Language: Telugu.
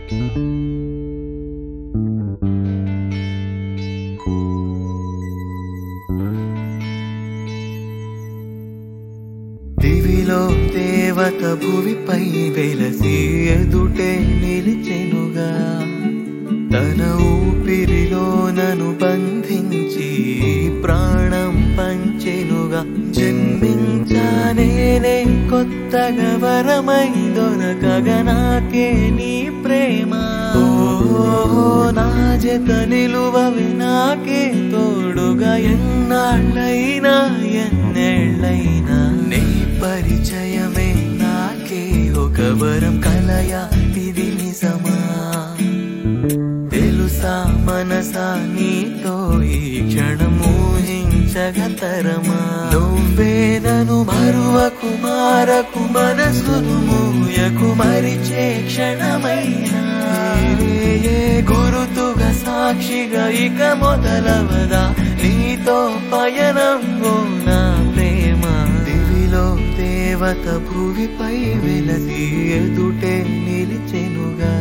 దివిలో దేవత భువిపై వెలసి ఎదుటే నిలిచెనుగా తన ఊపిరిలో నను బంధించి ప్రాణం పంచెనుగా జన్మించానేనే కొత్తగా వరమై దొరకగా నాకే నీ ప్రేమ ఓ నా జత నిలువవి నాకే తోడుగా ఎన్నాళ్ళైనా ఎన్నేళ్ళైనా నీ పరిచయమే నాకే ఒక వరం కలయా ఇది నిజమా తెలుసా మనసా నీతో ఈ క్షణం ఊహించగతరమా నువ్వేదను మరువకు మారకు మనసును మూయకు మరిచే క్షణమైనా ఏ గురుతుగా సాక్షిగా ఇక మొదలవదా నీతో పయనం ఓ నా ప్రేమ దివిలో దేవత భూమిపై వెలసి ఎదుటే నిలిచెనుగా